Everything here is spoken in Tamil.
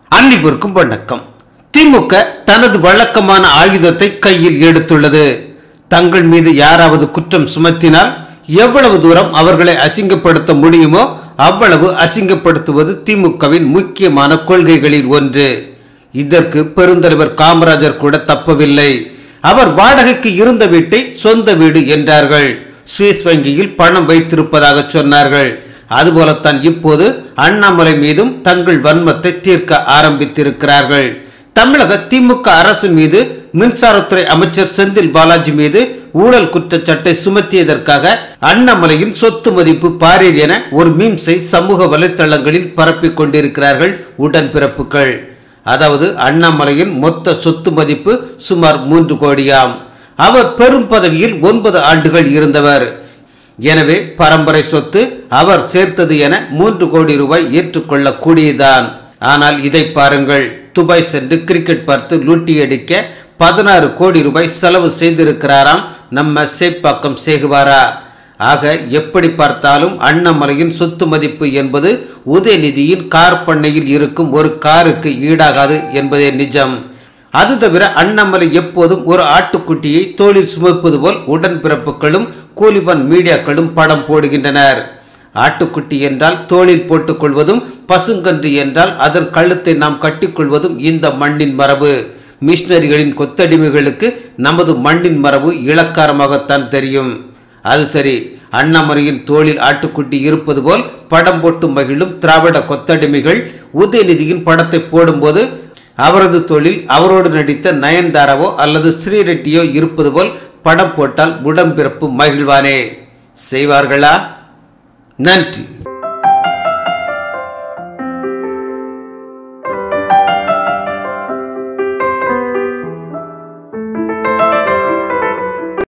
அனைவருக்கும் வணக்கம் திமுக தனது வழக்கமான ஆயுதத்தை கையில் எடுத்துள்ளது தங்கள் மீது யாராவது குற்றம் சுமத்தினால் எவ்வளவு தூரம் அவர்களை அசிங்கப்படுத்த முடியுமோ அவ்வளவு அசிங்கப்படுத்துவது திமுகவின் முக்கியமான கொள்கைகளில் ஒன்று இதற்கு பெருந்தலைவர் காமராஜர் கூட தப்பவில்லை அவர் வாடகைக்கு இருந்த வீட்டை சொந்த வீடு என்றார்கள் சுவிஸ் வங்கியில் பணம் வைத்திருப்பதாக சொன்னார்கள் அதுபோலத்தான் இப்போது அண்ணாமலை மீதும் தங்கள் வன்மத்தை தீர்க்க ஆரம்பித்திருக்கிறார்கள் தமிழக திமுக அரசு மீது மின்சாரத்துறை அமைச்சர் செந்தில் பாலாஜி மீது ஊழல் குற்றச்சாட்டை சுமத்தியதற்காக அண்ணாமலையின் சொத்து மதிப்பு பாரீர் என ஒரு மீம்ஸை சமூக வலைத்தளங்களில் பரப்பிக் கொண்டிருக்கிறார்கள் உடன்பிறப்புகள் அதாவது அண்ணாமலையின் மொத்த சொத்து மதிப்பு சுமார் மூன்று கோடியாம் அவர் பெரும் பதவியில் ஒன்பது ஆண்டுகள் இருந்தவர் எனவே பரம்பரை சொத்து அவர் சேர்த்தது என மூன்று கோடி ரூபாய் ஏற்றுக்கொள்ளக்கூடியதான் ஆனால் இதை பாருங்கள் துபாய் சென்று கிரிக்கெட் பார்த்து லூட்டி அடிக்க பதினாறு கோடி ரூபாய் செலவு செய்திருக்கிறாராம் நம்ம சேப்பாக்கம் சேகுவாரா ஆக எப்படி பார்த்தாலும் அண்ணாமலையின் சொத்து மதிப்பு என்பது உதயநிதியின் கார் பண்ணையில் இருக்கும் ஒரு காருக்கு ஈடாகாது என்பதே நிஜம் அது தவிர அண்ணாமலை எப்போதும் ஒரு ஆட்டுக்குட்டியை தோளில் சுமப்பது போல் உடன்பிறப்புகளும் கூலிபன் மீடியாக்களும் படம் போடுகின்றனர் ஆட்டுக்குட்டி என்றால் தோளில் போட்டுக்கொள்வதும் பசுங்கன்று என்றால் அதன் கழுத்தை நாம் கட்டிக்கொள்வதும் இந்த மண்ணின் மரபு மிஷினரிகளின் கொத்தடிமைகளுக்கு நமது மண்ணின் மரபு இலக்காரமாகத்தான் தெரியும் அது சரி அண்ணாமலையின் தோளில் ஆட்டுக்குட்டி இருப்பது போல் படம் போட்டு மகிழும் திராவிட கொத்தடிமைகள் உதயநிதியின் படத்தை போடும்போது அவரது தொழில் அவரோடு நடித்த நயன்தாராவோ அல்லது ஸ்ரீரெட்டியோ இருப்பது போல் படம் போட்டால் உடம்பிறப்பு மகிழ்வானே செய்வார்களா நன்றி